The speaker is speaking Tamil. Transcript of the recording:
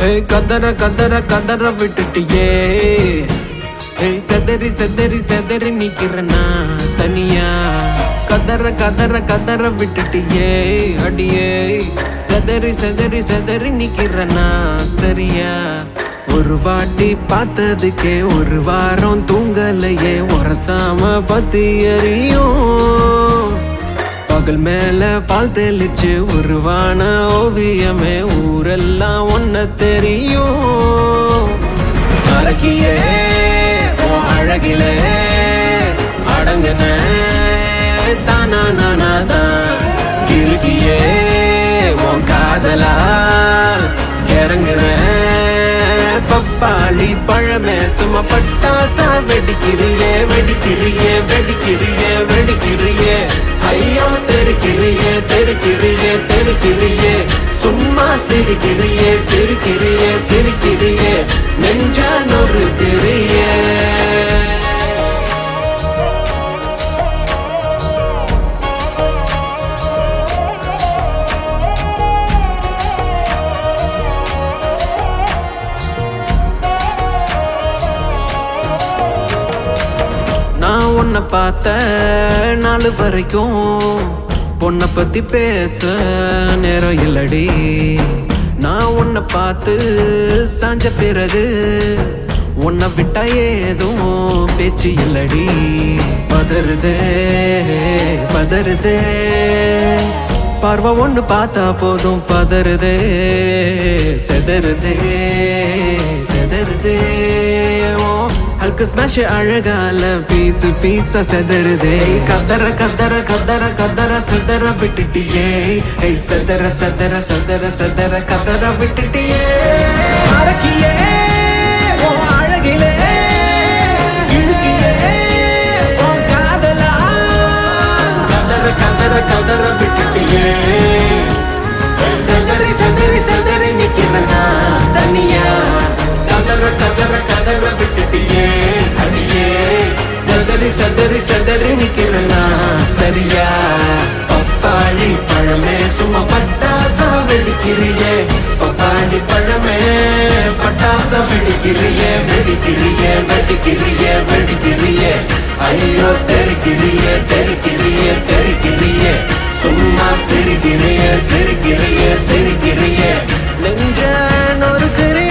ஏய் கதற கதற கதற விட்டுட்டியே ஏய் செதறி செதறி செதறி நிக்கிறனா தனியா கதற கதற கதற விட்டுட்டியே அடியே செதறி செதறி செதறி நிக்கிறனா சரியா ஒரு வாட்டி பார்த்ததுக்கே ஒரு வாரம் தூங்கலையே உரசாம பத்தி எறியும் பகல் மேல பால் தெளிச்சு உருவான ஓவியமே ஊரெல்லாம் ஒன்ன தெரியும் அழகியே உன் அழகிலே அடங்குன தானா நானாதான் கிறுக்கியே உன் காதலா இறங்குறேன் பப்பாளி பழமே சும்மா பட்டாசா வெடிக்கிறியே வெடிக்கிறியே வெடிக்கிறியே வெடிக்கிறியே ஐயோ தெருக்கிறியே தெருக்கிறியே தெருக்கிறியே சும்மா சிரிக்கிறியே சிரிக்கிறியே சிரிக்கிறியே நெஞ்சா நொறுக்கிறியே நான் உன்னை பார்த்த நாள் வரைக்கும் பொண்ணை பத்தி பேச நேரம் இல்லடி நான் உன்னை பார்த்து சாஞ்ச பிறகு உன்னை விட்டா ஏதும் பேச்சு இல்லடி பதறுதே பதறுதே பார்வை ஒண்ணு பார்த்தா போதும் பதறுதே செதறுதே செதறுதே ஓ ஹல்க ஸ்மாஷ் அழகால பீஸ் பீஸா செதறுதே கதற கதற கதற கதற செதற விட்டுட்டியே ஏய் செதற செதற செதற செதற கதற விட்டுட்டியே அடக்கியே ஓ அழகிலே இழுக்கியே உன் காதலால் கதற கதற கதற விட்டுட்டியே செதறி செதறி செதறி நிக்கிறனா தனியா கதற கதற கதற விட்டுட்டியே அடியே செதறி செதறி செதறி நிக்கிறனா சரியா பப்பாளி பழமே சும்மா பட்டாசா வெடிக்கிறியே பப்பாளி பழமே பட்டாசா வெடிக்கிறியே வெடிக்கிறியே வெடிக்கிறியே வெடிக்கிறியே ஐயோ தெருக்கிறியே தெருக்கிறியே தெருக்கிறியே சும்மா சிரிக்கிறியே சிரிக்கிறியே சிரிக்கிறியே நெஞ்ச நொறுக்கிறியே